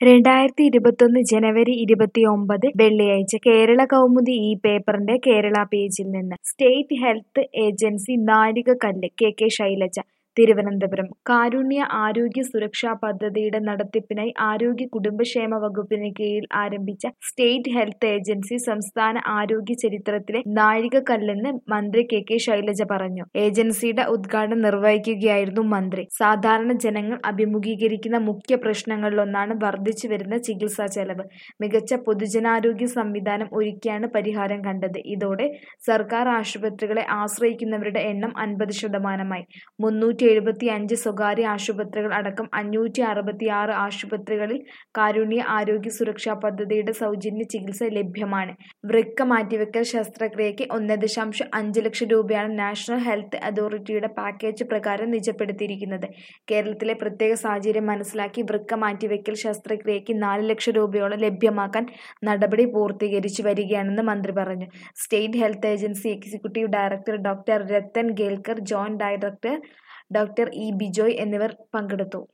രണ്ടായിരത്തി ഇരുപത്തൊന്ന് ജനുവരി ഇരുപത്തിയൊമ്പത് വെള്ളിയാഴ്ച കേരള കൗമുദി ഈ പേപ്പറിന്റെ കേരള പേജിൽ നിന്ന് സ്റ്റേറ്റ് ഹെൽത്ത് ഏജൻസി നാഴികക്കല്ല് കെ കെ ശൈലജ തിരുവനന്തപുരം കാരുണ്യ ആരോഗ്യ സുരക്ഷാ പദ്ധതിയുടെ നടത്തിപ്പിനായി ആരോഗ്യ കുടുംബക്ഷേമ വകുപ്പിന് കീഴിൽ ആരംഭിച്ച സ്റ്റേറ്റ് ഹെൽത്ത് ഏജൻസി സംസ്ഥാന ആരോഗ്യ ചരിത്രത്തിലെ നാഴികക്കല്ലെന്ന് മന്ത്രി കെ കെ ശൈലജ പറഞ്ഞു ഏജൻസിയുടെ ഉദ്ഘാടനം നിർവഹിക്കുകയായിരുന്നു മന്ത്രി സാധാരണ ജനങ്ങൾ അഭിമുഖീകരിക്കുന്ന മുഖ്യ പ്രശ്നങ്ങളിലൊന്നാണ് വർദ്ധിച്ചു വരുന്ന ചികിത്സാ ചെലവ് മികച്ച പൊതുജനാരോഗ്യ സംവിധാനം ഒരുക്കിയാണ് പരിഹാരം കണ്ടത് ഇതോടെ സർക്കാർ ആശുപത്രികളെ ആശ്രയിക്കുന്നവരുടെ എണ്ണം അൻപത് ശതമാനമായി മുന്നൂറ്റി എഴുപത്തി അഞ്ച് സ്വകാര്യ ആശുപത്രികൾ അടക്കം അഞ്ഞൂറ്റി അറുപത്തി ആറ് ആശുപത്രികളിൽ കാരുണ്യ ആരോഗ്യ സുരക്ഷാ പദ്ധതിയുടെ സൗജന്യ ചികിത്സ ലഭ്യമാണ് വൃക്ക മാറ്റിവെക്കൽ ശസ്ത്രക്രിയയ്ക്ക് ഒന്ന് ദശാംശം അഞ്ച് ലക്ഷം രൂപയാണ് നാഷണൽ ഹെൽത്ത് അതോറിറ്റിയുടെ പാക്കേജ് പ്രകാരം നിജപ്പെടുത്തിയിരിക്കുന്നത് കേരളത്തിലെ പ്രത്യേക സാഹചര്യം മനസ്സിലാക്കി വൃക്ക മാറ്റിവെക്കൽ ശസ്ത്രക്രിയയ്ക്ക് നാല് ലക്ഷം രൂപയോളം ലഭ്യമാക്കാൻ നടപടി പൂർത്തീകരിച്ചു വരികയാണെന്ന് മന്ത്രി പറഞ്ഞു state health agency executive director doctor Rathan Kelkar joint director doctor E Bijoy എന്നിവർ പങ്കെടുത്തു